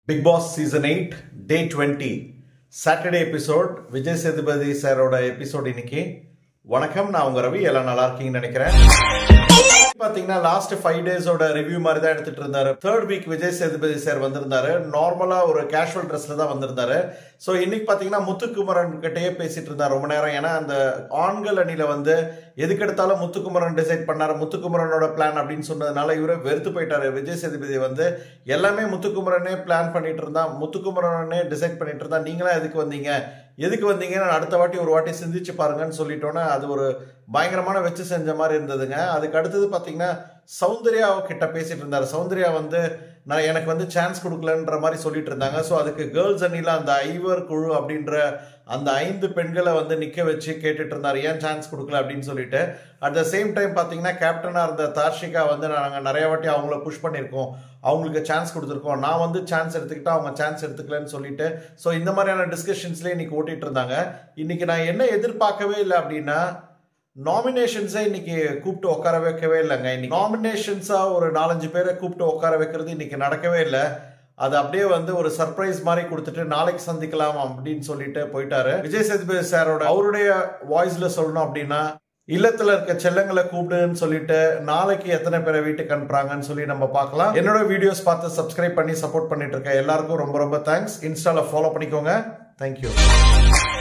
big Boss season eight day twenty Saturday episode Vijay Sethupathi சாரோட episode இன்னைக்கு வணக்கம் நான் உங்க ரவி எல்லாம் நல்லா இருக்கீங்கன்னு நினைக்கிறேன் பாத்தீங்கன்னா லாஸ்ட் ஃபைவ் டேஸோட ரிவ்யூ மாதிரி தான் எடுத்துட்டு இருந்தாரு third week Vijay Sethupathi sir வந்திருந்தாரு நார்மலா ஒரு கேஷுவல் ட்ரெஸ்ல தான் வந்திருந்தாரு ஸோ இன்னைக்கு பாத்தீங்கன்னா முத்துக்குமரன் கிட்டயே பேசிட்டு இருந்தார் ரொம்ப நேரம் ஏன்னா அந்த ஆண்கள் அணியில வந்து எதுக்கெடுத்தாலும் முத்துக்குமரன் டிசைட் பண்ணாரு முத்துக்குமரனோட பிளான் அப்படின்னு சொன்னதுனால இவரே வெறுத்து போயிட்டாரு விஜய் சேதுபதி வந்து எல்லாமே முத்துக்குமரனே பிளான் பண்ணிட்டு இருந்தா முத்துக்குமரனே டிசைட் பண்ணிட்டு இருந்தா நீங்களா எதுக்கு வந்தீங்க எதுக்கு வந்தீங்கன்னு அடுத்த வாட்டி ஒரு வாட்டி சிந்திச்சு பாருங்கன்னு சொல்லிட்டோன்னே அது ஒரு பயங்கரமான வச்சு செஞ்ச மாதிரி இருந்ததுங்க அதுக்கு அடுத்தது பார்த்தீங்கன்னா சௌந்தர்யா கிட்ட பேசிட்டு இருந்தாரு சௌந்தர்யா வந்து நான் எனக்கு வந்து சான்ஸ் கொடுக்கலன்ற மாதிரி சொல்லிட்டு இருந்தாங்க ஸோ அதுக்கு கேர்ள்ஸ் அணியில் அந்த ஐவர் குழு அப்படின்ற அந்த ஐந்து பெண்களை வந்து நிற்க வச்சு கேட்டுட்டு இருந்தார் ஏன் சான்ஸ் கொடுக்கல அப்படின்னு சொல்லிட்டு அட் த சேம் டைம் பார்த்தீங்கன்னா கேப்டனாக இருந்த தார்ஷிகா வந்து நாங்கள் நிறைய வாட்டி அவங்கள புஷ் பண்ணியிருக்கோம் அவங்களுக்கு சான்ஸ் கொடுத்துருக்கோம் நான் வந்து சான்ஸ் எடுத்துக்கிட்டா அவங்க சான்ஸ் எடுத்துக்கலன்னு சொல்லிட்டு ஸோ இந்த மாதிரியான டிஸ்கஷன்ஸ்லேயே இன்னைக்கு ஓட்டிட்டு இருந்தாங்க இன்னைக்கு நான் என்ன எதிர்பார்க்கவே இல்லை அப்படின்னா நாமினேஷன்ஸை இன்னைக்கு கூப்பிட்டு உட்கார வைக்கவே இல்லைங்க இன்னைக்கு நாமினேஷன்ஸா ஒரு நாலஞ்சு பேரை கூப்பிட்டு உட்கார வைக்கிறது இன்னைக்கு நடக்கவே இல்லை அது அப்படியே வந்து ஒரு சர்ப்ரைஸ் மாதிரி கொடுத்துட்டு நாளைக்கு சந்திக்கலாம் அப்படின்னு சொல்லிட்டு போயிட்டாரு விஜய் சேதுபதி சாரோட அவருடைய வாய்ஸ்ல சொல்லணும் அப்படின்னா இல்லத்துல இருக்க செல்லங்களை கூப்பிடுன்னு சொல்லிட்டு நாளைக்கு எத்தனை பேரை வீட்டுக்கு அனுப்புறாங்கன்னு சொல்லி நம்ம பார்க்கலாம் என்னோட வீடியோஸ் பார்த்து சப்ஸ்கிரைப் பண்ணி சப்போர்ட் பண்ணிட்டு இருக்க எல்லாருக்கும் ரொம்ப ரொம்ப தேங்க்ஸ் இன்ஸ்டால ஃபாலோ பண்ணிக்கோங்க தேங்க்யூ